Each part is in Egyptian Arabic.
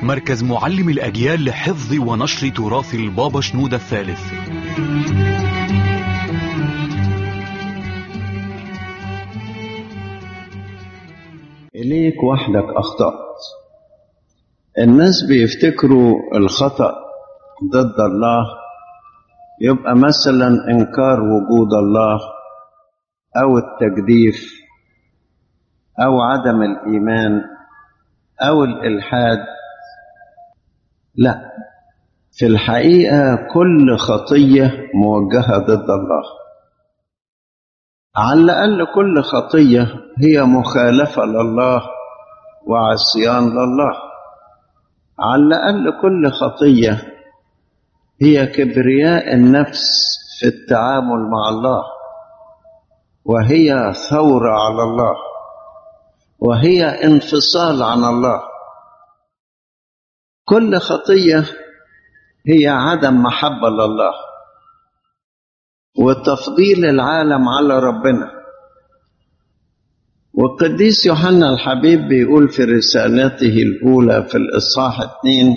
مركز معلم الأجيال لحفظ ونشر تراث البابا شنودة الثالث إليك وحدك أخطأت الناس بيفتكروا الخطأ ضد الله يبقى مثلا إنكار وجود الله أو التجديف أو عدم الإيمان أو الإلحاد لا في الحقيقة كل خطية موجهة ضد الله على الأقل كل خطية هي مخالفة لله وعصيان لله على الأقل كل خطية هي كبرياء النفس في التعامل مع الله وهي ثورة على الله وهي انفصال عن الله كل خطية هي عدم محبة لله وتفضيل العالم على ربنا والقديس يوحنا الحبيب بيقول في رسالته الأولى في الإصحاح اثنين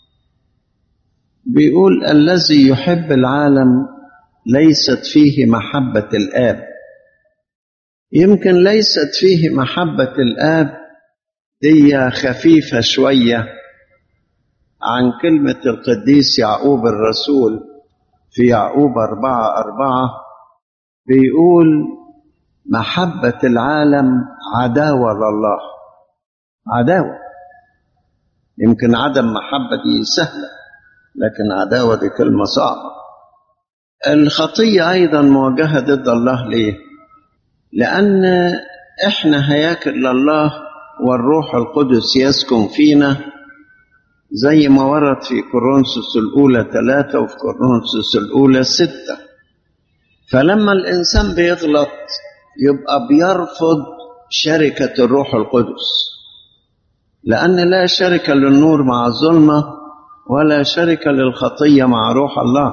بيقول الذي يحب العالم ليست فيه محبة الآب يمكن ليست فيه محبة الآب دي خفيفة شوية عن كلمة القديس يعقوب الرسول في يعقوب أربعة أربعة بيقول محبة العالم عداوة لله عداوة يمكن عدم محبة دي سهلة لكن عداوة دي كلمة صعبة الخطية أيضا مواجهة ضد الله ليه؟ لأن إحنا هياكل لله والروح القدس يسكن فينا زي ما ورد في كورنثوس الأولى ثلاثة وفي كورنثوس الأولى ستة فلما الإنسان بيغلط يبقى بيرفض شركة الروح القدس لأن لا شركة للنور مع الظلمة ولا شركة للخطية مع روح الله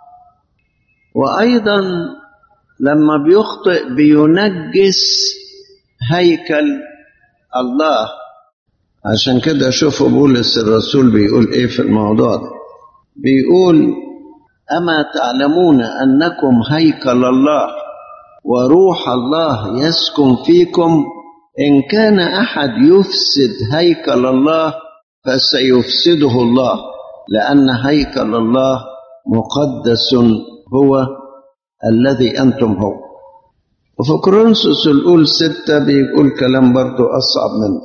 وأيضا لما بيخطئ بينجس هيكل الله عشان كده شوفوا بولس الرسول بيقول ايه في الموضوع ده بيقول اما تعلمون انكم هيكل الله وروح الله يسكن فيكم ان كان احد يفسد هيكل الله فسيفسده الله لان هيكل الله مقدس هو الذي انتم هو وفي كورنثوس الاول ستة بيقول كلام برضو اصعب منه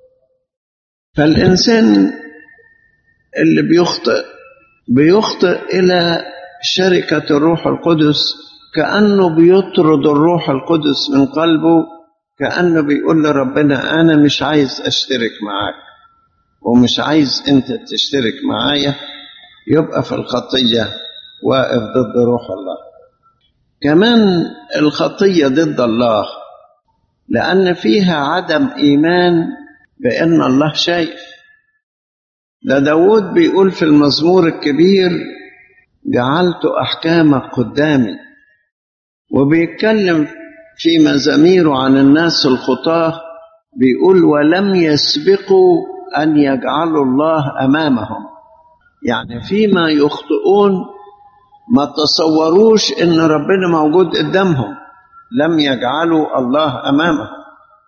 فالإنسان اللي بيخطئ بيخطئ إلى شركة الروح القدس كأنه بيطرد الروح القدس من قلبه كأنه بيقول لربنا أنا مش عايز أشترك معاك ومش عايز أنت تشترك معايا يبقى في الخطية واقف ضد روح الله كمان الخطية ضد الله لأن فيها عدم إيمان بأن الله شايف ده داود بيقول في المزمور الكبير جعلت أحكامك قدامي وبيتكلم في مزاميره عن الناس الخطاة بيقول ولم يسبقوا أن يجعلوا الله أمامهم يعني فيما يخطئون ما تصوروش إن ربنا موجود قدامهم لم يجعلوا الله أمامهم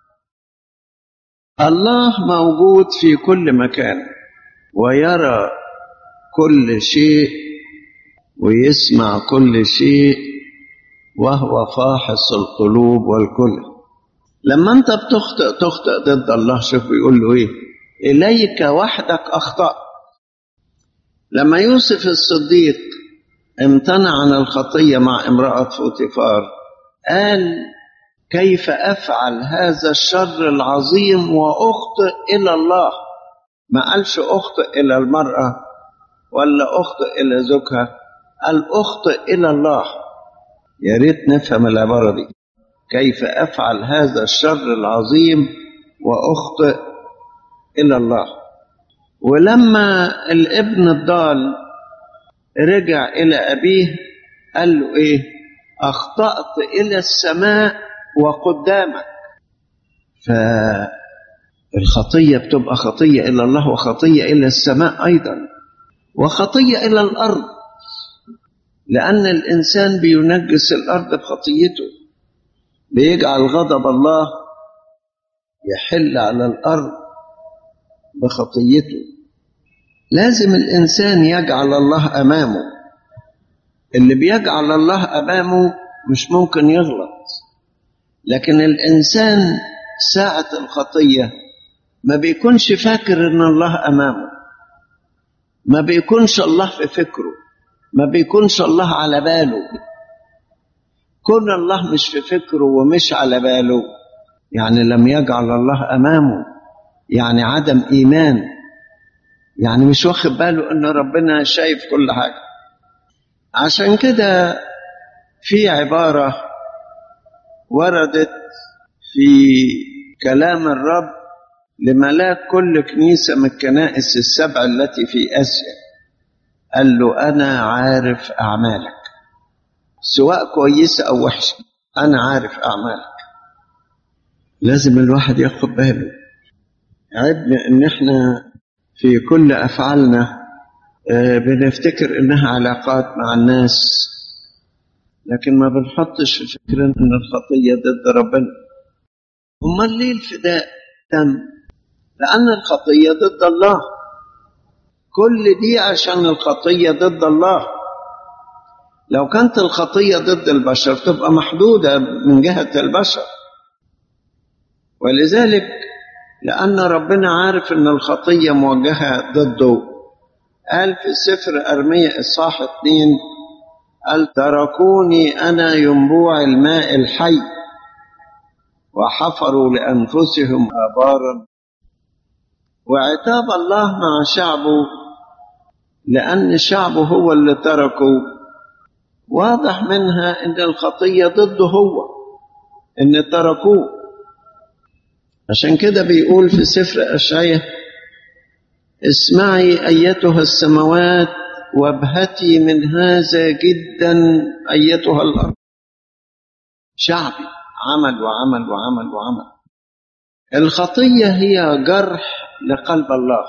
الله موجود في كل مكان ويرى كل شيء ويسمع كل شيء وهو فاحص القلوب والكل لما انت بتخطئ تخطئ ضد الله شوف بيقول له ايه اليك وحدك اخطات لما يوسف الصديق امتنع عن الخطيه مع امراه فوتيفار قال كيف افعل هذا الشر العظيم واخطئ الى الله ما قالش اخطئ الى المراه ولا اخطئ الى زوجها قال اخطئ الى الله يا ريت نفهم العباره دي كيف افعل هذا الشر العظيم واخطئ الى الله ولما الابن الضال رجع الى ابيه قال له ايه اخطات الى السماء وقدامك الخطية بتبقى خطية إلى الله وخطية إلى السماء أيضا وخطية إلى الأرض لأن الإنسان بينجس الأرض بخطيته بيجعل غضب الله يحل على الأرض بخطيته لازم الإنسان يجعل الله أمامه اللي بيجعل الله أمامه مش ممكن يغلط لكن الإنسان ساعة الخطية ما بيكونش فاكر إن الله أمامه ما بيكونش الله في فكره ما بيكونش الله على باله كون الله مش في فكره ومش على باله يعني لم يجعل الله أمامه يعني عدم إيمان يعني مش واخد باله ان ربنا شايف كل حاجه عشان كده في عباره وردت في كلام الرب لملاك كل كنيسه من الكنائس السبع التي في اسيا قال له انا عارف اعمالك سواء كويسه او وحشه انا عارف اعمالك لازم الواحد ياخد باله عيبنا ان احنا في كل أفعالنا بنفتكر إنها علاقات مع الناس لكن ما بنحطش في فكرنا إن الخطية ضد ربنا أمال ليه الفداء تم؟ لأن الخطية ضد الله كل دي عشان الخطية ضد الله لو كانت الخطية ضد البشر تبقى محدودة من جهة البشر ولذلك لأن ربنا عارف أن الخطية موجهة ضده قال في سفر أرمية إصحاح اتنين قال تركوني أنا ينبوع الماء الحي وحفروا لأنفسهم آبارا وعتاب الله مع شعبه لأن شعبه هو اللي تركه واضح منها أن الخطية ضده هو أن تركوه عشان كده بيقول في سفر أشعية اسمعي أيتها السماوات وابهتي من هذا جدا أيتها الأرض شعبي عمل وعمل وعمل وعمل الخطية هي جرح لقلب الله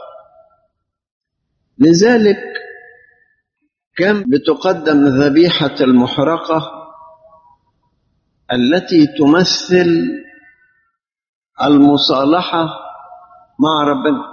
لذلك كم بتقدم ذبيحة المحرقة التي تمثل المصالحة مع ربنا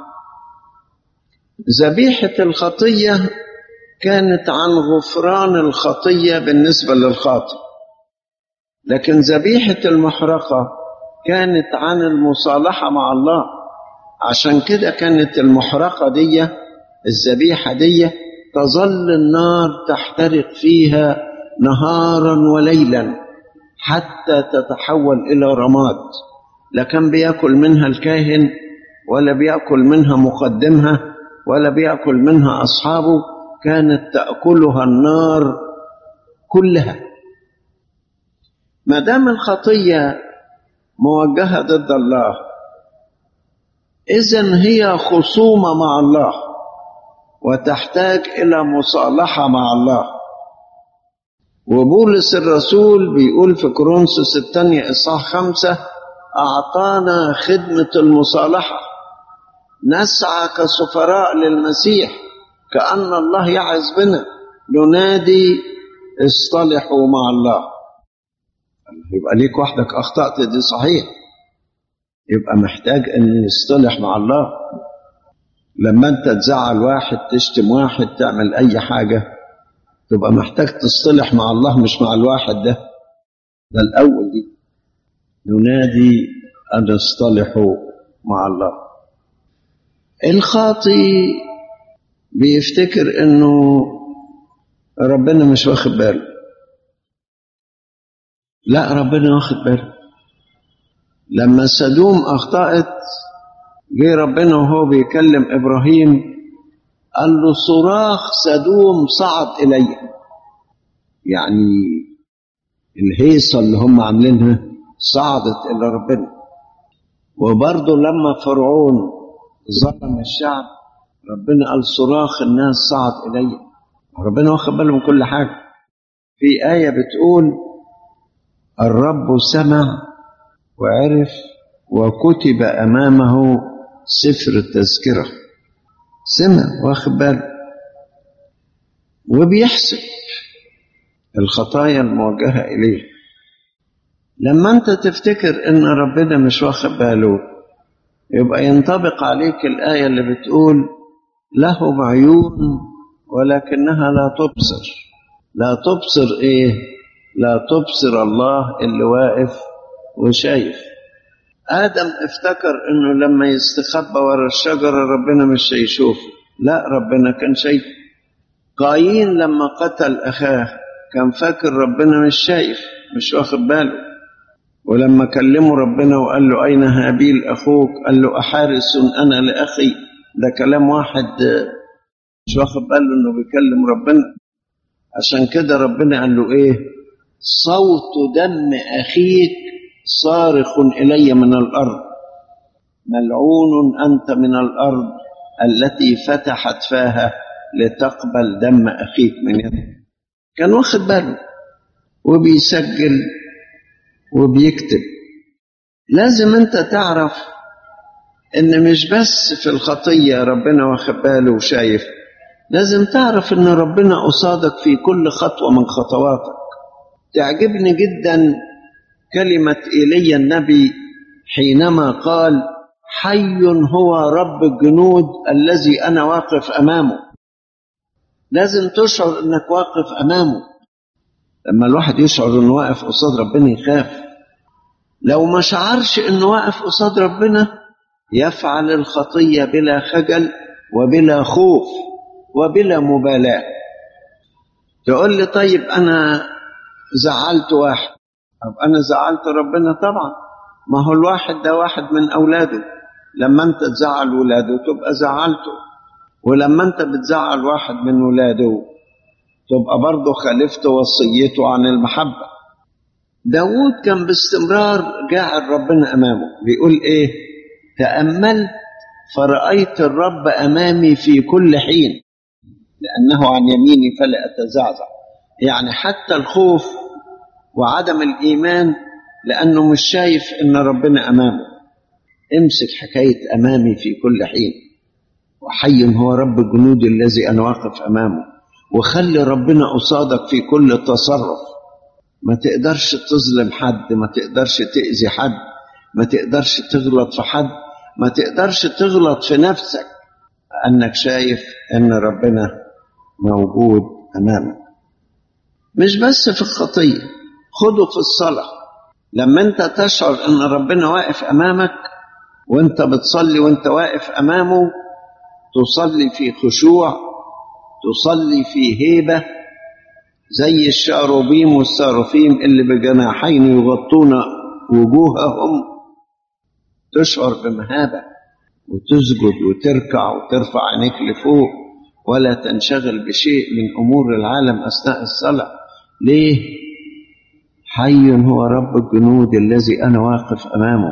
ذبيحة الخطية كانت عن غفران الخطية بالنسبة للخاطئ لكن ذبيحة المحرقة كانت عن المصالحة مع الله عشان كده كانت المحرقة دي الذبيحة دي تظل النار تحترق فيها نهارا وليلا حتى تتحول إلى رماد لا كان بياكل منها الكاهن ولا بياكل منها مقدمها ولا بياكل منها اصحابه كانت تاكلها النار كلها ما دام الخطيه موجهه ضد الله اذا هي خصومه مع الله وتحتاج الى مصالحه مع الله وبولس الرسول بيقول في كورنثوس الثانيه اصحاح خمسه أعطانا خدمة المصالحة نسعى كسفراء للمسيح كأن الله يعز بنا ننادي اصطلحوا مع الله يبقى ليك وحدك أخطأت دي صحيح يبقى محتاج أن يصطلح مع الله لما أنت تزعل واحد تشتم واحد تعمل أي حاجة تبقى محتاج تصطلح مع الله مش مع الواحد ده ده الأول دي ننادي أن اصطلحوا مع الله الخاطي بيفتكر انه ربنا مش واخد باله لا ربنا واخد باله لما سدوم اخطأت جه ربنا وهو بيكلم ابراهيم قال له صراخ سدوم صعد الي يعني الهيصه اللي هم عاملينها صعدت إلى ربنا وبرضه لما فرعون ظلم الشعب ربنا قال صراخ الناس صعد إلي ربنا واخد باله من كل حاجة في آية بتقول الرب سمع وعرف وكتب أمامه سفر التذكرة سمع واخد باله وبيحسب الخطايا الموجهة إليه لما أنت تفتكر إن ربنا مش واخد باله يبقى ينطبق عليك الآية اللي بتقول لهم عيون ولكنها لا تبصر لا تبصر إيه لا تبصر الله اللي واقف وشايف آدم افتكر إنه لما يستخبى ورا الشجرة ربنا مش هيشوفه لا ربنا كان شايف قايين لما قتل أخاه كان فاكر ربنا مش شايف مش واخد باله ولما كلمه ربنا وقال له أين هابيل أخوك قال له أحارس أنا لأخي ده كلام واحد مش واخد باله إنه بيكلم ربنا عشان كده ربنا قال له إيه صوت دم أخيك صارخ إلي من الأرض ملعون أنت من الأرض التي فتحت فاها لتقبل دم أخيك من يدك كان واخد باله وبيسجل وبيكتب لازم انت تعرف ان مش بس في الخطية ربنا واخد باله وشايف لازم تعرف ان ربنا قصادك في كل خطوة من خطواتك تعجبني جدا كلمة إيليا النبي حينما قال حي هو رب الجنود الذي أنا واقف أمامه لازم تشعر انك واقف امامه لما الواحد يشعر انه واقف قصاد ربنا يخاف لو ما شعرش انه واقف قصاد ربنا يفعل الخطيه بلا خجل وبلا خوف وبلا مبالاه تقول لي طيب انا زعلت واحد طب انا زعلت ربنا طبعا ما هو الواحد ده واحد من اولاده لما انت تزعل ولاده تبقى زعلته ولما انت بتزعل واحد من ولاده تبقى برضه خالفت وصيته عن المحبة داود كان باستمرار جاعل ربنا أمامه بيقول إيه تأملت فرأيت الرب أمامي في كل حين لأنه عن يميني فلا أتزعزع يعني حتى الخوف وعدم الإيمان لأنه مش شايف إن ربنا أمامه امسك حكاية أمامي في كل حين وحي هو رب الجنود الذي أنا واقف أمامه وخلي ربنا قصادك في كل تصرف ما تقدرش تظلم حد ما تقدرش تأذي حد ما تقدرش تغلط في حد ما تقدرش تغلط في نفسك أنك شايف أن ربنا موجود أمامك مش بس في الخطية خده في الصلاة لما أنت تشعر أن ربنا واقف أمامك وأنت بتصلي وأنت واقف أمامه تصلي في خشوع تصلي في هيبة زي الشاروبيم والساروفيم اللي بجناحين يغطون وجوههم تشعر بمهابة وتسجد وتركع وترفع عينيك لفوق ولا تنشغل بشيء من أمور العالم أثناء الصلاة ليه؟ حي هو رب الجنود الذي أنا واقف أمامه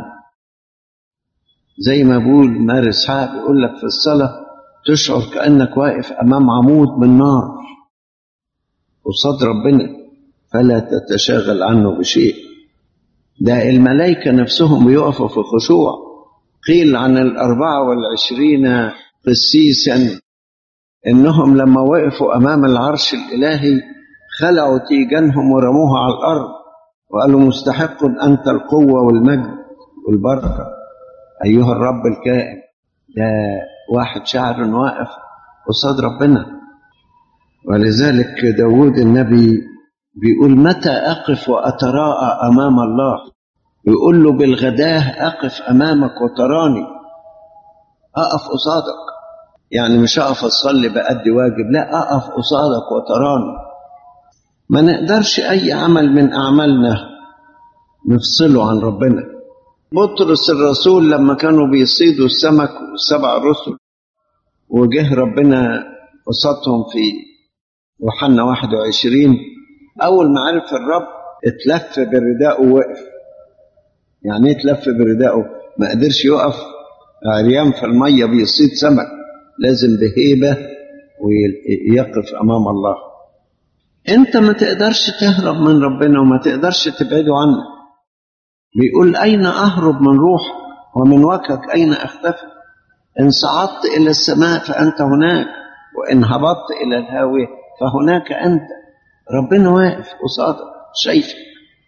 زي ما بقول مارس حق بيقول لك في الصلاة تشعر كأنك واقف أمام عمود من نار قصاد ربنا فلا تتشاغل عنه بشيء ده الملائكة نفسهم بيقفوا في خشوع قيل عن الأربعة والعشرين قسيسا إنهم لما وقفوا أمام العرش الإلهي خلعوا تيجانهم ورموها على الأرض وقالوا مستحق أنت القوة والمجد والبركة أيها الرب الكائن ده واحد شاعر واقف قصاد ربنا ولذلك داود النبي بيقول متى أقف وأتراءى أمام الله يقول له بالغداه أقف أمامك وتراني أقف قصادك يعني مش أقف أصلي بأدي واجب لا أقف قصادك وتراني ما نقدرش أي عمل من أعمالنا نفصله عن ربنا بطرس الرسول لما كانوا بيصيدوا السمك والسبع رسل وجه ربنا قصادهم في يوحنا 21 أول ما عرف الرب اتلف برداءه ووقف يعني ايه اتلف برداءه ما قدرش يقف عريان في المية بيصيد سمك لازم بهيبة ويقف أمام الله انت ما تقدرش تهرب من ربنا وما تقدرش تبعده عنه بيقول أين أهرب من روحك ومن وجهك أين أختفي إن صعدت إلى السماء فأنت هناك وإن هبطت إلى الهاوية فهناك أنت ربنا واقف قصادك شايفك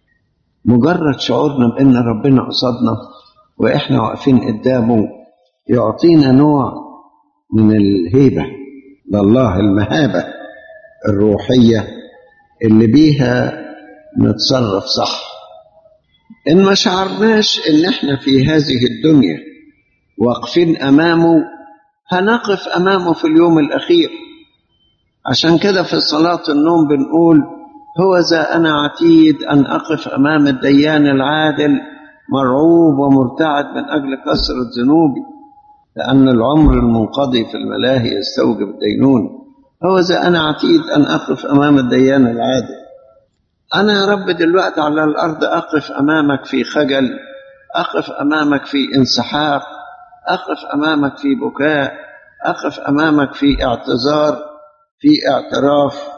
مجرد شعورنا بأن ربنا قصادنا وإحنا واقفين قدامه يعطينا نوع من الهيبة لله المهابة الروحية اللي بيها نتصرف صح إن ما شعرناش إن إحنا في هذه الدنيا واقفين أمامه هنقف أمامه في اليوم الأخير عشان كده في صلاة النوم بنقول هو ذا أنا عتيد أن أقف أمام الديان العادل مرعوب ومرتعد من أجل كثرة ذنوبي لأن العمر المنقضي في الملاهي يستوجب الدينون هو ذا أنا عتيد أن أقف أمام الديان العادل أنا يا رب دلوقتي على الأرض أقف أمامك في خجل أقف أمامك في انسحاق أقف أمامك في بكاء أقف أمامك في اعتذار في اعتراف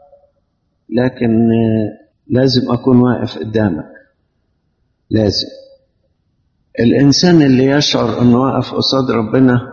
لكن لازم أكون واقف قدامك لازم الإنسان اللي يشعر أنه واقف قصاد ربنا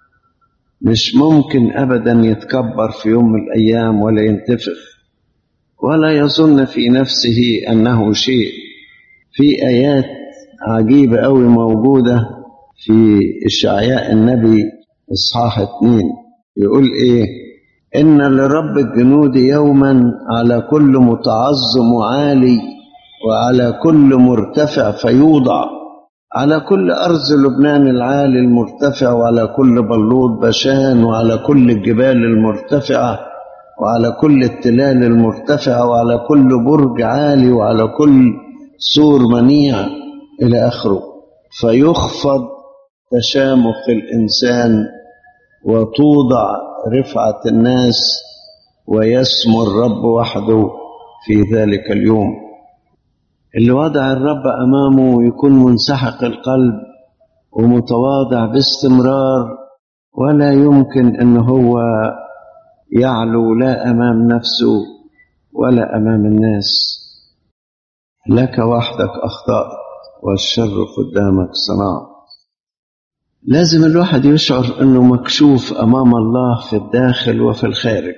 مش ممكن أبدا يتكبر في يوم من الأيام ولا ينتفخ ولا يظن في نفسه أنه شيء في آيات عجيبة أوي موجودة في إشعياء النبي إصحاح اتنين يقول إيه إن لرب الجنود يوما على كل متعظم وعالي وعلى كل مرتفع فيوضع على كل أرض لبنان العالي المرتفع وعلى كل بلوط بشان وعلى كل الجبال المرتفعة وعلى كل التلال المرتفعة وعلى كل برج عالي وعلى كل سور منيع إلى آخره فيخفض تشامخ الإنسان وتوضع رفعة الناس ويسمو الرب وحده في ذلك اليوم اللي وضع الرب أمامه يكون منسحق القلب ومتواضع باستمرار ولا يمكن أن هو يعلو لا أمام نفسه ولا أمام الناس لك وحدك أخطأت والشر قدامك صنعت لازم الواحد يشعر أنه مكشوف أمام الله في الداخل وفي الخارج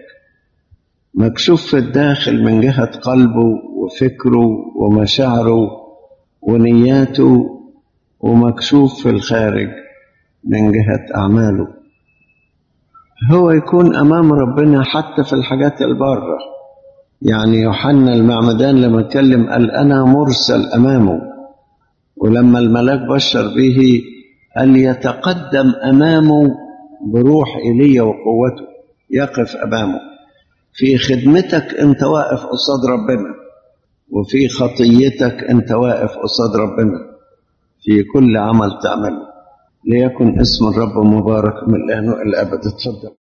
مكشوف في الداخل من جهة قلبه وفكره ومشاعره ونياته ومكشوف في الخارج من جهة أعماله هو يكون أمام ربنا حتى في الحاجات البارة يعني يوحنا المعمدان لما اتكلم قال أنا مرسل أمامه ولما الملاك بشر به قال يتقدم أمامه بروح إيليا وقوته يقف أمامه في خدمتك أنت واقف قصاد ربنا وفي خطيتك أنت واقف قصاد ربنا في كل عمل تعمله ليكن اسم الرب مبارك من الآن والأبد اتفضل